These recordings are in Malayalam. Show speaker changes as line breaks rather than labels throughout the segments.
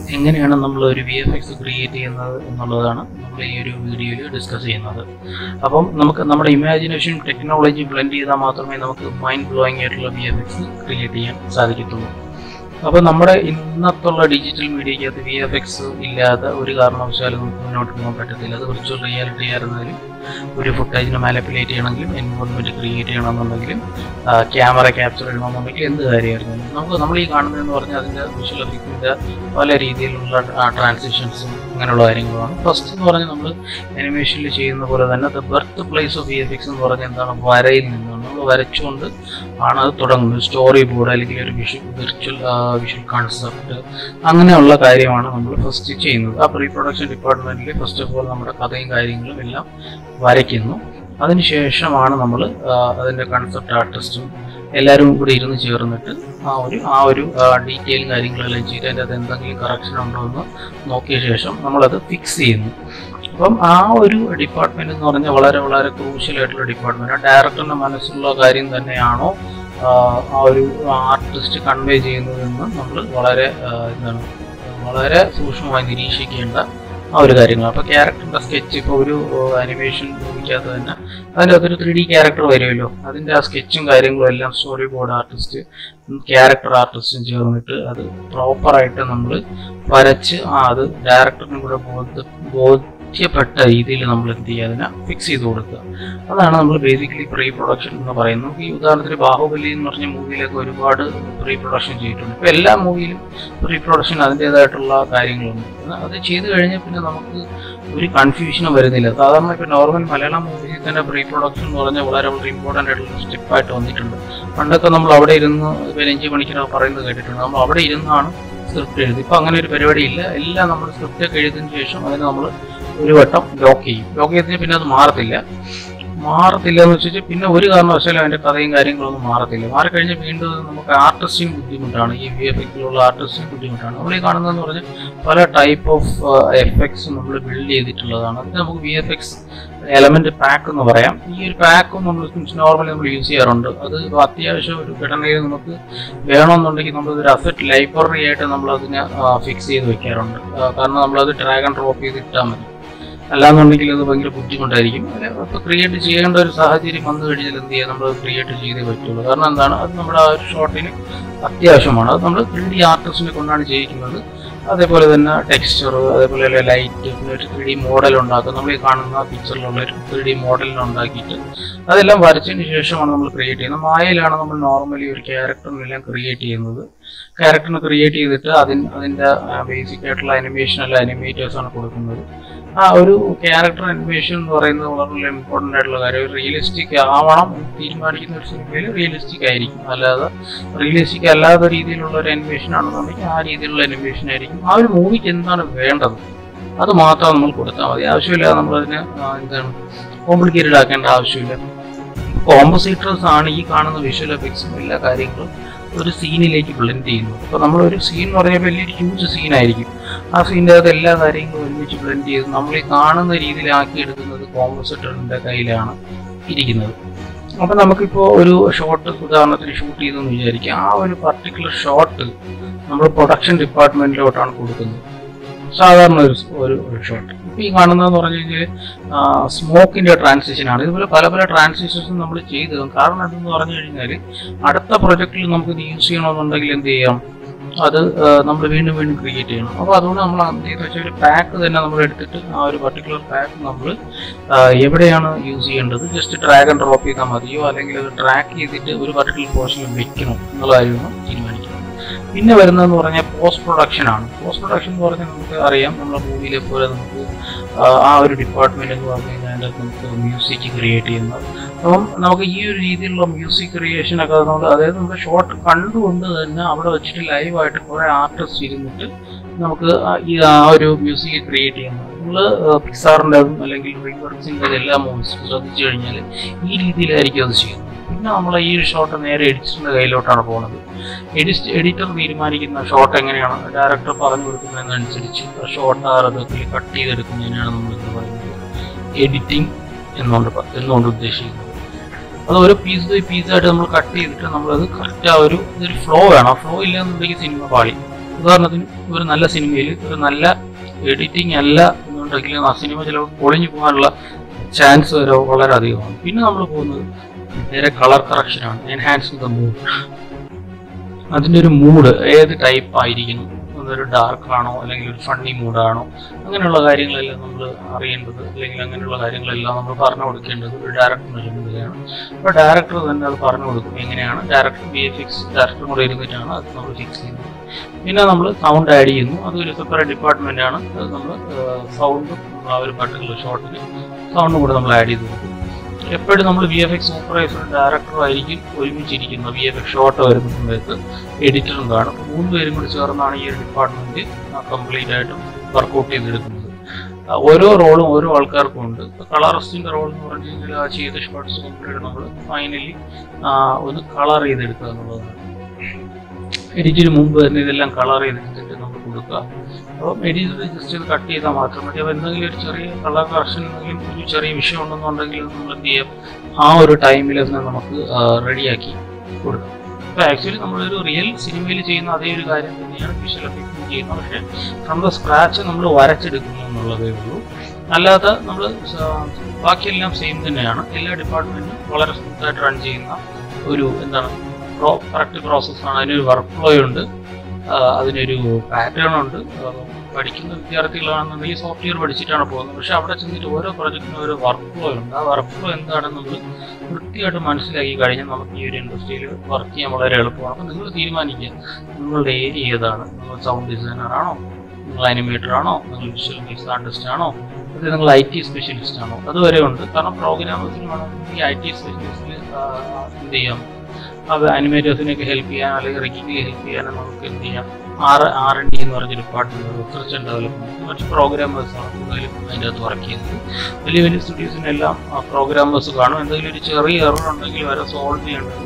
എങ്ങനെയാണ് നമ്മൾ ഒരു വി എഫ് എക്സ് ക്രിയേറ്റ് ചെയ്യുന്നത് എന്നുള്ളതാണ് നമ്മൾ ഈ ഒരു വീഡിയോയിൽ ഡിസ്കസ് ചെയ്യുന്നത് അപ്പം നമുക്ക് നമ്മുടെ ഇമാജിനേഷൻ ടെക്നോളജി ബ്ലെൻഡ് ചെയ്താൽ മാത്രമേ നമുക്ക് മൈൻഡ് ബ്ലോയിങ് ആയിട്ടുള്ള വി എഫ് എക്സ് ക്രിയേറ്റ് ചെയ്യാൻ സാധിക്കത്തുള്ളൂ അപ്പോൾ നമ്മുടെ ഇന്നത്തുള്ള ഡിജിറ്റൽ മീഡിയക്കകത്ത് വി എഫ് എക്സ് ഇല്ലാതെ ഒരു കാരണവശാലും നമുക്ക് മുന്നോട്ട് പോകാൻ പറ്റത്തില്ല അത് വിർച്വൽ റിയാലിറ്റി ആയിരുന്നാലും ഒരു ഫുട്ടേജിനെ മാനിപ്പുലേറ്റ് ചെയ്യണമെങ്കിലും എൻവോൺമെൻറ്റ് ക്രിയേറ്റ് ചെയ്യണമെന്നുണ്ടെങ്കിലും ക്യാമറ ക്യാപ്ചർ ചെയ്യണമെന്നുണ്ടെങ്കിൽ എന്ത് കാര്യമായിരുന്നു നമുക്ക് നമ്മൾ ഈ കാണുന്നതെന്ന് പറഞ്ഞാൽ അതിൻ്റെ വിഷ്വൽ എഫക്റ്റിൻ്റെ പല രീതിയിലുള്ള ട്രാൻസിഷൻസും അങ്ങനെയുള്ള കാര്യങ്ങളുമാണ് ഫസ്റ്റ് എന്ന് പറഞ്ഞാൽ നമ്മൾ അനിമേഷനിൽ ചെയ്യുന്ന പോലെ തന്നെ the birth place of V F X എന്ന് പറഞ്ഞാൽ എന്താണ് വരയിൽ നിന്നാണ് നമ്മൾ വരച്ചുകൊണ്ട് ആണ് അത് തുടങ്ങുന്നത് സ്റ്റോറി ബോർഡ് അല്ലെങ്കിൽ ഒരു വിഷ്വൽ വിർച്വൽ വിഷ്വൽ കൺസെപ്റ്റ് അങ്ങനെയുള്ള കാര്യമാണ് നമ്മൾ ഫസ്റ്റ് ചെയ്യുന്നത് ആ പ്രീ പ്രൊഡക്ഷൻ ഡിപ്പാർട്ട്മെന്റിൽ ഫസ്റ്റ് ഓഫ് ഓൾ നമ്മുടെ കഥയും കാര്യങ്ങളും എല്ലാം വരയ്ക്കുന്നു അതിനുശേഷമാണ് നമ്മൾ അതിൻ്റെ കൺസെപ്റ്റ് ആർട്ടിസ്റ്റും എല്ലാവരും കൂടി ഇരുന്ന് ചേർന്നിട്ട് ആ ഒരു ആ ഒരു ഡീറ്റെയിലും കാര്യങ്ങളെല്ലാം ചെയ്ത് അതിൻ്റെ അത് എന്തെങ്കിലും കറക്ഷൻ ഉണ്ടോ എന്ന് നോക്കിയ ശേഷം നമ്മളത് ഫിക്സ് ചെയ്യുന്നു അപ്പം ആ ഒരു ഡിപ്പാർട്ട്മെന്റ് എന്ന് പറഞ്ഞാൽ വളരെ വളരെ ക്രൂഷ്യൽ ആയിട്ടുള്ള ഡിപ്പാർട്ട്മെന്റ് ഡയറക്ടറിന്റെ മനസ്സിലുള്ള കാര്യം തന്നെയാണോ ആ, ആ ഒരു ആർട്ടിസ്റ്റ് കൺവേ ചെയ്യുന്നതെന്ന് നമ്മൾ വളരെ ആ, എന്താണ് വളരെ സൂക്ഷ്മമായി നിരീക്ഷിക്കേണ്ട ആ ഒരു കാര്യങ്ങൾ അപ്പോൾ ക്യാരക്ടറിന്റെ സ്കെച്ച് ഇപ്പോൾ ഒരു അനിമേഷൻ മൂവിക്കകത്ത് തന്നെ അതിൻ്റെ അകത്തൊരു ത്രീ ഡി ക്യാരക്ടർ വരുമല്ലോ അതിൻ്റെ ആ സ്കെച്ചും കാര്യങ്ങളും എല്ലാം സ്റ്റോറി ബോർഡ് ആർട്ടിസ്റ്റ് ക്യാരക്ടർ ആർട്ടിസ്റ്റും ചേർന്നിട്ട് അത് പ്രോപ്പറായിട്ട് നമ്മൾ വരച്ച് ആ അത് ഡയറക്ടറിനും കൂടെ ബോധ ബോധ്യപ്പെട്ട രീതിയിൽ നമ്മൾ എന്ത് ചെയ്യുക അതിനെ ഫിക്സ് ചെയ്ത് കൊടുക്കുക അതാണ് നമ്മൾ ബേസിക്കലി പ്രീ പ്രൊഡക്ഷൻ എന്ന് പറയുന്നത് നമുക്ക് ഈ ഉദാഹരണത്തിന് ബാഹുബലി എന്ന് പറഞ്ഞ മൂവിയിലൊക്കെ ഒരുപാട് പ്രീ പ്രൊഡക്ഷൻ ചെയ്തിട്ടുണ്ട് ഇപ്പോൾ എല്ലാ മൂവിയിലും പ്രീ പ്രൊഡക്ഷൻ അതിൻ്റെതായിട്ടുള്ള കാര്യങ്ങളുണ്ട് അത് ചെയ്തു കഴിഞ്ഞാൽ പിന്നെ നമുക്ക് ഒരു കൺഫ്യൂഷനും വരുന്നില്ല സാധാരണ ഇപ്പോൾ നോർമൽ മലയാളം മൂവിയിൽ തന്നെ പ്രീ പ്രൊഡക്ഷൻ എന്ന് പറഞ്ഞാൽ വളരെ വളരെ ഇമ്പോർട്ടൻ്റ് ആയിട്ടുള്ള സ്റ്റെപ്പായിട്ട് വന്നിട്ടുണ്ട് പണ്ടൊക്കെ നമ്മൾ അവിടെ ഇരുന്ന് പതിനഞ്ച് മണിക്കൂർ പറയുന്നത് കേട്ടിട്ടുണ്ട് നമ്മൾ അവിടെ ഇരുന്നാണ് സ്ക്രിപ്റ്റ് എഴുതി ഇപ്പം അങ്ങനെ ഒരു പരിപാടി ഇല്ല എല്ലാം നമ്മൾ സ്ക്രിപ്റ്റ് ഒക്കെ എഴുതിയതിന് ശേഷം അതിന് നമ്മൾ ഒരു വട്ടം ലോക്ക് ചെയ്യും ലോക്ക് ചെയ്തതിന് പിന്നെ അത് മാറത്തില്ല മാറത്തില്ല എന്ന് വെച്ചിട്ട് പിന്നെ ഒരു കാരണവശാലും അതിന്റെ കഥയും കാര്യങ്ങളൊന്നും മാറത്തില്ല മാറിക്കഴിഞ്ഞാൽ വീണ്ടും അത് നമുക്ക് ആർട്ടിസ്റ്റിന് ബുദ്ധിമുട്ടാണ് ഈ വി എഫ് എക്സിലുള്ള ആർട്ടിസ്റ്റിന് ബുദ്ധിമുട്ടാണ് നമ്മൾ ഈ കാണുന്നതെന്ന് പറഞ്ഞാൽ പല ടൈപ്പ് ഓഫ് എഫക്ട്സ് നമ്മൾ ബിൽഡ് ചെയ്തിട്ടുള്ളതാണ് അത് നമുക്ക് V F X element pack എന്ന് പറയാം ഈ ഒരു പാക്കും നമ്മൾ നോർമലി നമ്മൾ യൂസ് ചെയ്യാറുണ്ട് അത് ഇപ്പൊ അത്യാവശ്യം ഒരു ഘടനയിൽ നമുക്ക് വേണമെന്നുണ്ടെങ്കിൽ നമ്മൾ ഒരു അസറ്റ് ലൈബ്രറി ആയിട്ട് നമ്മൾ അതിനെ ഫിക്സ് ചെയ്ത് വെക്കാറുണ്ട് ആ, കാരണം നമ്മളത് ഡ്രാഗ് ആൻഡ് ഡ്രോപ്പ് ചെയ്ത് ഇട്ടാൽ മതി അല്ലാന്നുണ്ടെങ്കിൽ അത് ഭയങ്കര ബുദ്ധിമുട്ടായിരിക്കും അപ്പോൾ ക്രിയേറ്റ് ചെയ്യേണ്ട ഒരു സാഹചര്യം വന്നു കഴിഞ്ഞാൽ എന്ത് ചെയ്യാം നമ്മൾ ക്രിയേറ്റ് ചെയ്തേ പറ്റുള്ളൂ കാരണം എന്താണ് അത് നമ്മുടെ ആ ഒരു ഷോട്ടിന് അത്യാവശ്യമാണ് അത് നമ്മൾ ത്രീ ഡി ആർട്ടിസ്റ്റിനെ കൊണ്ടാണ് ചെയ്യിക്കുന്നത് അതേപോലെ തന്നെ ടെക്സ്ചർ അതേപോലെ ലൈറ്റ് പിന്നെ ഒരു ത്രീ ഡി മോഡൽ ഉണ്ടാക്കും നമ്മൾ ഈ കാണുന്ന പിക്ചറിലുള്ള ഒരു ത്രീ ഡി മോഡലിനെ ഉണ്ടാക്കിയിട്ട് അതെല്ലാം വരച്ചതിന് ശേഷമാണ് നമ്മൾ ക്രിയേറ്റ് ചെയ്യുന്നത് മായയിലാണ് നമ്മൾ നോർമലി ഒരു ക്യാരക്ടറിനെല്ലാം ക്രിയേറ്റ് ചെയ്യുന്നത് ക്യാരക്ടറിനെ ക്രിയേറ്റ് ചെയ്തിട്ട് അതിന് അതിൻ്റെ ബേസിക് ആയിട്ടുള്ള അനിമേഷൻ അല്ല അനിമേറ്റേഴ്സ് ആണ് കൊടുക്കുന്നത് ആ ഒരു ക്യാരക്ടർ അനിമേഷൻ എന്ന് പറയുന്നത് വളരെ ഇമ്പോർട്ടൻ്റ് ആയിട്ടുള്ള കാര്യം റിയലിസ്റ്റിക് ആവണം എന്ന് തീരുമാനിക്കുന്ന ഒരു സിനിമയിൽ റിയലിസ്റ്റിക് ആയിരിക്കും അല്ലാതെ റിയലിസ്റ്റിക് അല്ലാത്ത രീതിയിലുള്ള ഒരു അനിമേഷൻ ആണെന്നുണ്ടെങ്കിൽ ആ രീതിയിലുള്ള അനിമേഷൻ ആയിരിക്കും ആ ഒരു മൂവിക്ക് എന്താണ് വേണ്ടത് അത് മാത്രം നമ്മൾ കൊടുത്താൽ മതി ആവശ്യമില്ലാതെ നമ്മളതിനെ ആ, എന്താണ് കോംപ്ലിക്കേറ്റഡ് ആക്കേണ്ട ആവശ്യമില്ല കോമ്പോസിറ്റേഴ്സ് ആണ് ഈ കാണുന്ന വിഷ്വൽ എഫക്ട്സും എല്ലാ കാര്യങ്ങളും ഒരു സീനിലേക്ക് ബ്ലെൻഡ് ചെയ്യുന്നത് അപ്പോൾ നമ്മൾ ഒരു സീൻ എന്ന് പറഞ്ഞാൽ വലിയൊരു ഹ്യൂജ് സീനായിരിക്കും ആ സീൻ്റെ അകത്ത് എല്ലാ കാര്യങ്ങളും ഒരുമിച്ച് ബ്ലെൻഡ് ചെയ്ത് നമ്മൾ ഈ കാണുന്ന രീതിയിലാക്കി എടുക്കുന്നത് കോമ്പോസിറ്ററിൻ്റെ കയ്യിലാണ് ഇരിക്കുന്നത് അപ്പം നമുക്കിപ്പോൾ ഒരു ഷോട്ട് ഉദാഹരണത്തിന് ഷൂട്ട് ചെയ്തെന്ന് വിചാരിക്കുക ആ ഒരു പർട്ടിക്കുലർ ഷോട്ട് നമ്മൾ പ്രൊഡക്ഷൻ ഡിപ്പാർട്ട്മെന്റിലോട്ടാണ് കൊടുക്കുന്നത് സാധാരണ ഒരു ഒരു ഒരു ഷോട്ട് ഇപ്പോൾ ഈ കാണുന്നതെന്ന് പറഞ്ഞു കഴിഞ്ഞാൽ സ്മോക്കിന്റെ ട്രാൻസിഷൻ ആണ് ഇതുപോലെ പല പല ട്രാൻസിഷൻസും നമ്മൾ ചെയ്തു കാരണം എന്തെന്ന് പറഞ്ഞു കഴിഞ്ഞാൽ അടുത്ത പ്രൊജക്റ്റിൽ നമുക്ക് ഇത് യൂസ് ചെയ്യണമെന്നുണ്ടെങ്കിൽ എന്ത് ചെയ്യാം അത് നമ്മൾ വീണ്ടും വീണ്ടും ക്രിയേറ്റ് ചെയ്യണം അപ്പോൾ അതുകൊണ്ട് നമ്മൾ എന്ത് ചെയ്യുന്നത് വെച്ചാൽ ഒരു പാക്ക് തന്നെ നമ്മൾ എടുത്തിട്ട് ആ ഒരു പർട്ടിക്കുലർ പാക്ക് നമ്മൾ എവിടെയാണ് യൂസ് ചെയ്യേണ്ടത് ജസ്റ്റ് ഡ്രാഗ് ആൻഡ് ഡ്രോപ്പ് ചെയ്താൽ മതിയോ അല്ലെങ്കിൽ അത് ട്രാക്ക് ചെയ്തിട്ട് ഒരു പർട്ടിക്കുലർ പോർഷനിൽ വെക്കണം എന്നുള്ള കാര്യമാണ് തീരുമാനിക്കുന്നത് പിന്നെ വരുന്നതെന്ന് പറഞ്ഞാൽ പോസ്റ്റ് പ്രൊഡക്ഷൻ ആണ് പോസ്റ്റ് പ്രൊഡക്ഷൻ എന്ന് പറഞ്ഞാൽ നമുക്ക് അറിയാം നമ്മുടെ മൂവിയിലെ പോലെ നമുക്ക് ആ, ആ ഒരു ഡിപ്പാർട്ട്മെന്റ് എന്ന് പറഞ്ഞു കഴിഞ്ഞാൽ അതിനകത്ത് നമുക്ക് മ്യൂസിക് ക്രിയേറ്റ് ചെയ്യുന്നത് അപ്പം നമുക്ക് ഈ ഒരു രീതിയിലുള്ള മ്യൂസിക് ക്രിയേഷൻ ഒക്കെ നമ്മൾ അതായത് നമ്മുടെ ഷോട്ട് കണ്ടുകൊണ്ട് തന്നെ അവിടെ വെച്ചിട്ട് ലൈവായിട്ട് കുറേ ആർട്ടിസ്റ്റ് ഇരുന്നിട്ട് നമുക്ക് ആ ഈ ആ ഒരു മ്യൂസിക് ക്രിയേറ്റ് ചെയ്യുന്നത് നമ്മൾ പിക്സാറിൻ്റെ അല്ലെങ്കിൽ റിവർസിൻ്റെ എല്ലാ മൂവീസും ശ്രദ്ധിച്ചു കഴിഞ്ഞാൽ ഈ രീതിയിലായിരിക്കും അത് ചെയ്യുന്നത് പിന്നെ നമ്മൾ ഈ ഒരു ഷോട്ട് നേരെ എഡിറ്ററിൻ്റെ കയ്യിലോട്ടാണ് പോകുന്നത് എഡിറ്റ് എഡിറ്റർ തീരുമാനിക്കുന്ന ഷോട്ട് എങ്ങനെയാണ് ഡയറക്ടർ പറഞ്ഞു കൊടുക്കുന്നതിനനുസരിച്ച് ഷോട്ട് ആറതൊക്കെ കട്ട് ചെയ്തെടുക്കുന്നതിനാണ് നമ്മൾ എന്ത് പറയുന്നത് എഡിറ്റിംഗ് എന്നുകൊണ്ട് പ- എന്നുകൊണ്ട് ഉദ്ദേശിക്കുന്നത് അത് ഓരോ പീസ് ബൈ പീസ് ആയിട്ട് നമ്മൾ കട്ട് ചെയ്തിട്ട് നമ്മളത് കറക്റ്റ് ആ ഒരു ഇതൊരു ഫ്ലോ വേണം ആ ഫ്ലോ ഇല്ലാന്നുണ്ടെങ്കിൽ സിനിമ പാളി ഉദാഹരണത്തിന് ഒരു നല്ല സിനിമയിൽ ഒരു നല്ല എഡിറ്റിംഗ് അല്ല എന്നുണ്ടെങ്കിൽ ആ സിനിമ ചിലപ്പോൾ പൊളിഞ്ഞു പോകാനുള്ള ചാൻസ് വരെ വളരെ അധികമാണ് പിന്നെ നമ്മൾ പോകുന്നത് നേരെ കളർ കറക്ഷനാണ് എൻഹാൻസിങ് ദ മൂഡ് അതിൻ്റെ ഒരു മൂഡ് ഏത് ടൈപ്പ് ആയിരിക്കണം ഒരു ഡാർക്ക് ആണോ അല്ലെങ്കിൽ ഒരു ഫണ്ണി മൂഡാണോ അങ്ങനെയുള്ള കാര്യങ്ങളെല്ലാം നമ്മൾ അറിയേണ്ടത് അല്ലെങ്കിൽ അങ്ങനെയുള്ള കാര്യങ്ങളെല്ലാം നമ്മൾ പറഞ്ഞു കൊടുക്കേണ്ടത് ഒരു ഡയറക്ടറിന്റെ ചുമതലയാണ് അപ്പോൾ ഡയറക്ടർ തന്നെ അത് പറഞ്ഞു കൊടുക്കും എങ്ങനെയാണ് ഡയറക്ടർ ബി എഫ് എക്സ് ഡയറക്ടറും കൂടെ ഇരുന്നിട്ടാണ് അത് നമ്മൾ ഫിക്സ് ചെയ്യുന്നത് പിന്നെ നമ്മൾ സൗണ്ട് ആഡ് ചെയ്യുന്നു അതൊരു സെപ്പറേറ്റ് ഡിപ്പാർട്ട്മെന്റ് ആണ് അത് നമ്മൾ സൗണ്ടും ആ ഒരു പർട്ടിക്കുലർ ഷോട്ടിന് സൗണ്ടും കൂടെ നമ്മൾ ആഡ് ചെയ്ത് കൊടുക്കും എപ്പോഴും നമ്മൾ വി എഫ് എക്സ് സൂപ്പർവൈസറും ഡയറക്ടറും ആയിരിക്കും ഒരുമിച്ചിരിക്കുന്നത് വി എഫ് എക്സ് ഷോട്ട് വരുന്ന സമയത്ത് എഡിറ്ററും കാണും അപ്പോൾ മൂന്ന് പേരും കൂടി ചേർന്നാണ് ഈ ഒരു ഡിപ്പാർട്ട്മെന്റ് കംപ്ലീറ്റ് ആയിട്ടും വർക്കൗട്ട് ചെയ്തെടുക്കുന്നത് ആ, ഓരോ റോളും ഓരോ ആൾക്കാർക്കും ഉണ്ട് ഇപ്പോൾ കളറിസ്റ്റിന്റെ റോൾ എന്ന് പറഞ്ഞു കഴിഞ്ഞാൽ ആ ചെയ്ത ഷോട്ട്സ് കംപ്ലീറ്റ് നമ്മൾ ഫൈനലി ഒന്ന് കളർ ചെയ്തെടുക്കുക എന്നുള്ളതാണ് എഡിറ്റിന് മുമ്പ് തന്നെ ഇതെല്ലാം കളർ ചെയ്തെടുത്തിട്ട് നമ്മൾ കൊടുക്കുക അപ്പം എഡിറ്റർ ജസ്റ്റ് ഇത് കട്ട് ചെയ്താൽ മാത്രം മതി അപ്പോൾ എന്തെങ്കിലും ഒരു ചെറിയ കളർ കറക്ഷൻ എന്തെങ്കിലും ഒരു ചെറിയ വിഷയം ഉണ്ടെന്നുണ്ടെങ്കിൽ നമ്മൾ എന്ത് ചെയ്യാം ആ ഒരു ടൈമിൽ തന്നെ നമുക്ക് റെഡിയാക്കി കൊടുക്കാം അപ്പോൾ ആക്ച്വലി നമ്മളൊരു റിയൽ സിനിമയിൽ ചെയ്യുന്ന അതേ ഒരു കാര്യം തന്നെയാണ് വിഷ്വൽ എഫക്റ്റും ചെയ്യുന്നത് പക്ഷേ ഫ്രം ദ സ്ക്രാച്ച് നമ്മൾ വരച്ചെടുക്കുന്നു എന്നുള്ളതേ ഉള്ളൂ അല്ലാതെ നമ്മൾ ബാക്കിയെല്ലാം സെയിം തന്നെയാണ് എല്ലാ ഡിപ്പാർട്ട്മെൻറ്റും വളരെ സ്മൂത്തായിട്ട് റൺ ചെയ്യുന്ന ഒരു എന്താണ് പ്രോ കറക്റ്റ് പ്രോസസ്സാണ് അതിനൊരു വർക്ക് ഫ്ലോ ഉണ്ട് ആ, അതിനൊരു പാറ്റേൺ ഉണ്ട് ആ, പഠിക്കുന്ന വിദ്യാർത്ഥികളാണെന്നുണ്ടെങ്കിൽ സോഫ്റ്റ്വെയർ പഠിച്ചിട്ടാണ് പോകുന്നത് പക്ഷെ അവിടെ ചെന്നിട്ട് ഓരോ പ്രൊജക്റ്റിനും ഒരു വർക്ക് ഫ്ലോ ഉണ്ട് ആ വർക്ക് ഫ്ലോ എന്താണെന്ന് നമ്മൾ കൃത്യമായിട്ട് മനസ്സിലാക്കി കഴിഞ്ഞാൽ നമുക്ക് ഈ ഒരു ഇൻഡസ്ട്രിയിൽ വർക്ക് ചെയ്യാൻ വളരെ എളുപ്പമാണ് അപ്പോൾ നിങ്ങൾ തീരുമാനിക്കുക നിങ്ങളുടെ ഏരിയ ഏതാണ് നിങ്ങൾ സൗണ്ട് ഡിസൈനർ ആണോ നിങ്ങൾ അനിമേറ്റർ ആണോ നിങ്ങൾ വിഷ്വൽ മിക്സ് ആർട്ടിസ്റ്റ് ആണോ അത് നിങ്ങൾ ഐ ടി സ്പെഷ്യലിസ്റ്റ് ആണോ അതുവരെ ഉണ്ട് കാരണം പ്രോഗ്രാമേഴ്സിന് വേണമെങ്കിൽ ഈ ഐ ടി സ്പെഷ്യലിസ്റ്റിൽ എന്ത് ചെയ്യാം അത് അനിമേറ്റേഴ്സിനെയൊക്കെ ഹെൽപ്പ് ചെയ്യാൻ അല്ലെങ്കിൽ റിക്കിങ്ങിൽ ഹെൽപ്പ് ചെയ്യാനും നമുക്ക് എന്ത് ചെയ്യാം ആർ ആർ എൻ ഡി എന്ന് പറഞ്ഞ ഡിപ്പാർട്ട്മെന്റ് റിസർച്ച് ആൻഡ് ഡെവലപ്മെന്റ് മറ്റ് പ്രോഗ്രാമേഴ്സ് ആണ് കൂടുതലും അതിൻ്റെ അകത്ത് വർക്ക് ചെയ്യുന്നത് വലിയ വലിയ സ്റ്റുഡീസിനെല്ലാം പ്രോഗ്രാമേഴ്സ് കാണും എന്തെങ്കിലും ഒരു ചെറിയ എറർ ഉണ്ടെങ്കിൽ വരെ സോൾവ് ചെയ്യേണ്ടത്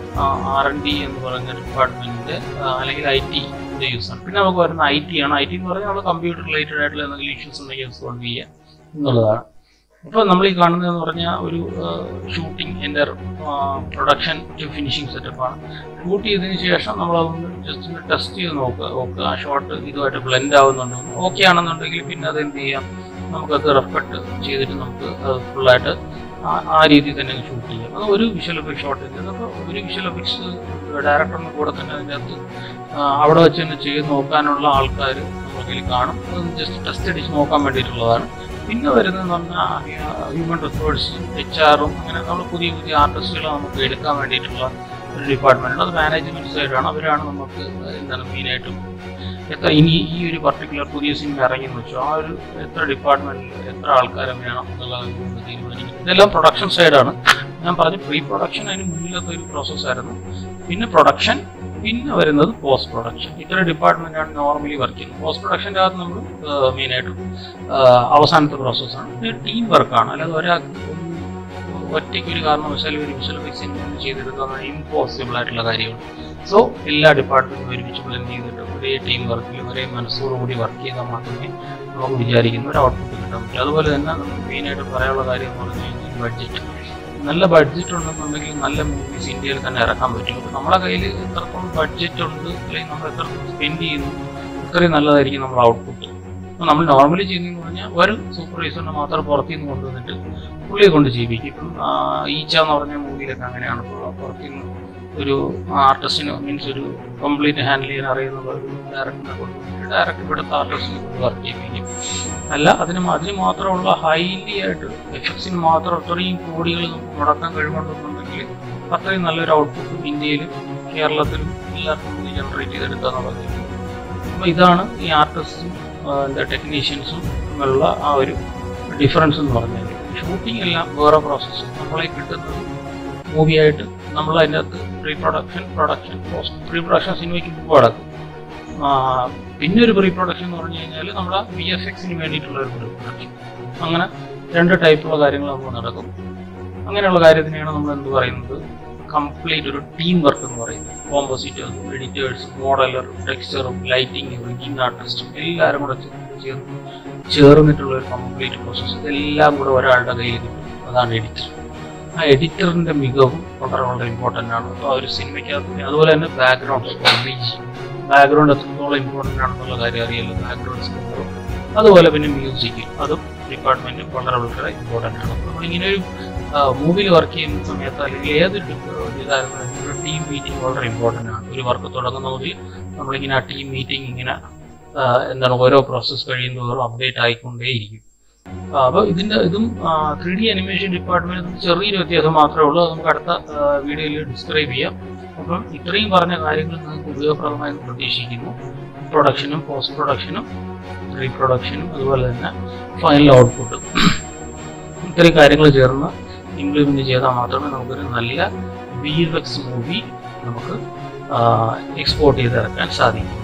ആർ എൻ ഡി എന്ന് പറയുന്ന ഡിപ്പാർട്ട്മെന്റിന്റെ അല്ലെങ്കിൽ ഐ ടി യൂസ് ആണ് പിന്നെ നമുക്ക് വരുന്ന ഐ ടി ആണ് ഐ ടി എന്ന് പറഞ്ഞാൽ നമ്മൾ കമ്പ്യൂട്ടർ റിലേറ്റഡ് ആയിട്ടുള്ള എന്തെങ്കിലും ഇഷ്യൂസ് ഉണ്ടെങ്കിൽ അത് സോൾവ് ചെയ്യുക എന്നുള്ളതാണ് ഇപ്പോൾ നമ്മൾ ഈ കാണുന്നതെന്ന് പറഞ്ഞാൽ ഒരു ഷൂട്ടിംഗ് എൻ്റെ പ്രൊഡക്ഷൻ ടു ഫിനിഷിംഗ് സെറ്റപ്പാണ് ഷൂട്ട് ചെയ്തതിന് ശേഷം നമ്മൾ അതൊന്ന് ജസ്റ്റ് ഒന്ന് ടെസ്റ്റ് ചെയ്ത് നോക്കുക നോക്കുക ആ ഷോട്ട് ഇതുമായിട്ട് ബ്ലെൻഡ് ആവുന്നുണ്ടോ ഓക്കെ ആണെന്നുണ്ടെങ്കിൽ പിന്നെ അത് എന്ത് ചെയ്യാം നമുക്കത് റെഫ്ലക്ട് ചെയ്തിട്ട് നമുക്ക് അത് ഫുള്ളായിട്ട് ആ രീതിയിൽ തന്നെ ഷൂട്ട് ചെയ്യാം അത് ഒരു വിഷ്വൽ എഫക്ട് ഷോട്ട് അപ്പോൾ ഒരു വിഷ്വൽ എഫക്ട്സ് ഡയറക്ടറിന് കൂടെ തന്നെ അതിൻ്റെ അകത്ത് ആ, അവിടെ വെച്ച് തന്നെ ചെയ്ത് നോക്കാനുള്ള ആൾക്കാർ നമ്മുടെ കയ്യിൽ കാണും അതൊന്ന് ജസ്റ്റ് ടെസ്റ്റ് അടിച്ച് നോക്കാൻ വേണ്ടിയിട്ടുള്ളതാണ് പിന്നെ വരുന്നതെന്ന് പറഞ്ഞാൽ ഹ്യൂമൻ റിസോഴ്സും എച്ച് ആറും അങ്ങനെ നമ്മൾ പുതിയ പുതിയ ആർട്ടിസ്റ്റുകളെ നമുക്ക് എടുക്കാൻ വേണ്ടിയിട്ടുള്ള ഒരു ഡിപ്പാർട്ട്മെന്റ് അത് മാനേജ്മെന്റ് സൈഡാണ് അവരാണ് നമുക്ക് എന്താണ് മെയിനായിട്ടും എത്ര ഇനി ഈ ഒരു പർട്ടിക്കുലർ പുതിയ സിനിമ ഇറങ്ങിയെന്ന് വെച്ചോ ആ ഒരു എത്ര ഡിപ്പാർട്ട്മെന്റിൽ എത്ര ആൾക്കാരെ വേണം എന്നുള്ളത് നമുക്ക് തീരുമാനിക്കും ഇതെല്ലാം പ്രൊഡക്ഷൻ സൈഡാണ് ഞാൻ പറഞ്ഞു പ്രീ പ്രൊഡക്ഷൻ അതിന് മുന്നിലത്തെ ഒരു പ്രോസസ്സായിരുന്നു പിന്നെ പ്രൊഡക്ഷൻ പിന്നെ വരുന്നത് പോസ്റ്റ് പ്രൊഡക്ഷൻ ഇത്ര ഡിപ്പാർട്ട്മെന്റാണ് നോർമലി വർക്ക് ചെയ്യുന്നത് പോസ്റ്റ് പ്രൊഡക്ഷൻ്റെ അകത്ത് നമ്മൾ മെയിനായിട്ടും അവസാനത്തെ പ്രോസസ്സാണ് പിന്നെ ടീം വർക്കാണ് അല്ലാതെ ഒരാൾക്ക് ഒന്ന് ഒറ്റയ്ക്ക് ഒരു കാരണവശാലും ഒരു വിഷ്വൽ എഫക്ട്സിന് ഒന്നും ചെയ്തെടുക്കുക ഇമ്പോസിബിൾ ആയിട്ടുള്ള കാര്യമാണ് സോ എല്ലാ ഡിപ്പാർട്ട്മെന്റും ഒരുമിച്ച് ബ്ലെൻഡ് ചെയ്തിട്ട് ഒരേ ടീം വർക്കിൽ ഒരേ മനസ്സോടുകൂടി വർക്ക് ചെയ്താൽ മാത്രമേ നമുക്ക് വിചാരിക്കുന്ന ഒരു ഔട്ട്പുട്ട് കിട്ടാൻ പറ്റൂ അതുപോലെ തന്നെ നമുക്ക് മെയിനായിട്ട് പറയാനുള്ള കാര്യം എന്ന് പറഞ്ഞു കഴിഞ്ഞാൽ ബഡ്ജറ്റ് നല്ല ബഡ്ജറ്റ് ഉണ്ടെന്നുണ്ടെങ്കിൽ നല്ല മൂവീസ് ഇന്ത്യയിൽ തന്നെ ഇറക്കാൻ പറ്റും അപ്പോൾ നമ്മളെ കയ്യിൽ എത്രത്തോളം ബഡ്ജറ്റ് ഉണ്ട് അല്ലെങ്കിൽ നമ്മൾ എത്രത്തോളം സ്പെൻഡ് ചെയ്യുന്നു അത്രയും നല്ലതായിരിക്കും നമ്മുടെ ഔട്ട്പുട്ട് അപ്പോൾ നമ്മൾ നോർമലി ചെയ്യുന്നതെന്ന് പറഞ്ഞാൽ ഒരു സൂപ്പർവൈസറിനെ മാത്രം പുറത്തു നിന്ന് കൊണ്ടുവന്നിട്ട് പുള്ളിയെ കൊണ്ട് ചെയ്യിപ്പിക്കും ഇപ്പം ആ, ഈച്ച എന്ന് പറഞ്ഞ മൂവിയിലൊക്കെ അങ്ങനെയാണ് ഇപ്പോൾ പുറത്തു നിന്ന് ഒരു ആർട്ടിസ്റ്റിന് മീൻസ് ഒരു കംപ്ലീറ്റ് ഹാൻഡിൽ ചെയ്യാൻ അറിയുന്ന ഒരു ഡയറക്ടറിനെ കൊണ്ടുവന്നിട്ട് ഡയറക്ടർ ഇവിടുത്തെ ആർട്ടിസ്റ്റിനെ കൊണ്ട് വർക്ക് ചെയ്യിപ്പിക്കും അല്ല അതിന് മ- അതിന് മാത്രമുള്ള ഹൈലി ആയിട്ട് എഫക്ട്സിന് മാത്രം അത്രയും കോടികൾ നമുക്ക് മുടക്കാൻ കഴിവുണ്ടെന്നുണ്ടെങ്കിൽ അത്രയും നല്ലൊരു ഔട്ട്പുട്ടും ഇന്ത്യയിലും കേരളത്തിലും എല്ലാവർക്കും കൂടി ജനറേറ്റ് ചെയ്തെടുക്കുക എന്നുള്ളത് അപ്പോൾ ഇതാണ് ഈ ആർട്ടിസ്റ്റും എന്താ ടെക്നീഷ്യൻസും തമ്മിലുള്ള ആ ഒരു ഡിഫറൻസ് എന്ന് പറഞ്ഞാൽ ഷൂട്ടിംഗ് എല്ലാം വേറെ പ്രോസസ്സ് നമ്മളെ കിട്ടുന്നത് മൂവിയായിട്ട് നമ്മൾ അതിൻ്റെ അകത്ത് pre production production post pre production സിനിമയ്ക്ക് മുമ്പ് നടക്കും ആ, പിന്നെ ഒരു പ്രീ പ്രൊഡക്ഷൻ എന്ന് പറഞ്ഞു കഴിഞ്ഞാൽ നമ്മുടെ വി എഫ് എക്സിന് വേണ്ടിയിട്ടുള്ള ഒരു പ്രീ പ്രൊഡക്ഷൻ അങ്ങനെ രണ്ട് ടൈപ്പുള്ള കാര്യങ്ങൾ നമുക്ക് നടക്കും അങ്ങനെയുള്ള കാര്യത്തിനെയാണ് നമ്മൾ എന്ത് പറയുന്നത് കംപ്ലീറ്റ് ഒരു ടീം വർക്ക് എന്ന് പറയുന്നത് കോമ്പോസിറ്റേഴ്സും എഡിറ്റേഴ്സും മോഡലറും ടെക്സ്ചറും ലൈറ്റിംഗ് റിഗിങ് ആർട്ടിസ്റ്റും എല്ലാവരും കൂടെ ചേ- ചേർന്ന് ചേർന്നിട്ടുള്ള ഒരു കംപ്ലീറ്റ് പ്രോസസ്സ് ഇതെല്ലാം കൂടെ ഒരാളുടെ കയ്യിൽ കിട്ടും അതാണ് എഡിറ്റർ ആ എഡിറ്ററിന്റെ മികവും വളരെ വളരെ ഇമ്പോർട്ടൻ്റ് ആണ് അപ്പോൾ ആ ഒരു സിനിമയ്ക്കകത്ത് അതുപോലെ തന്നെ ബാക്ക്ഗ്രൗണ്ട് സ്കോർ ബാക്ക്ഗ്രൗണ്ട് എത്രത്തോളം ഇമ്പോർട്ടൻ്റ് ആണെന്നുള്ള കാര്യം അറിയാലോ ബാക്ക്ഗ്രൗണ്ട് സ്കോറും അതുപോലെ പിന്നെ മ്യൂസിക് അതും ഡിപ്പാർട്ട്മെന്റ് വളരെ വളരെ ഇമ്പോർട്ടൻ്റ് ആണ് അപ്പോൾ നമ്മളിങ്ങനെ ഒരു മൂവിയിൽ വർക്ക് ചെയ്യുന്ന സമയത്ത് അല്ലെങ്കിൽ ഏത് ഇതായിരുന്നു ഒരു ടീം മീറ്റിംഗ് വളരെ ഇമ്പോർട്ടൻ്റ് ആണ് ഒരു വർക്ക് തുടങ്ങുന്ന മുതൽ നമ്മളിങ്ങനെ ആ ടീം മീറ്റിംഗ് ഇങ്ങനെ ആ, എന്താണ് ഓരോ പ്രോസസ്സ് കഴിയുന്നതോറും അപ്ഡേറ്റ് ആയിക്കൊണ്ടേയിരിക്കും അപ്പോൾ ഇതിൻ്റെ ഇതും ത്രീ ഡി അനിമേഷൻ ഡിപ്പാർട്ട്മെൻറ്റ് ചെറിയൊരു വ്യത്യാസം മാത്രമേ ഉള്ളൂ അത് നമുക്ക് അടുത്ത വീഡിയോയിൽ ഡിസ്ക്രൈബ് ചെയ്യാം അപ്പം ഇത്രയും പറഞ്ഞ കാര്യങ്ങൾ നിങ്ങൾക്ക് ഉപയോഗപ്രദമായി എന്ന് പ്രതീക്ഷിക്കുന്നു പ്രൊഡക്ഷനും പോസ്റ്റ് പ്രൊഡക്ഷനും റീപ്രൊഡക്ഷനും അതുപോലെ തന്നെ ഫൈനൽ ഔട്ട്പുട്ടും ഇത്രയും കാര്യങ്ങൾ ചേർന്ന് ഇംപ്ലിമെൻറ്റ് ചെയ്താൽ മാത്രമേ നമുക്കൊരു നല്ല വി എഫ് എക്സ് മൂവി നമുക്ക് എക്സ്പോർട്ട് ചെയ്തിറക്കാൻ സാധിക്കും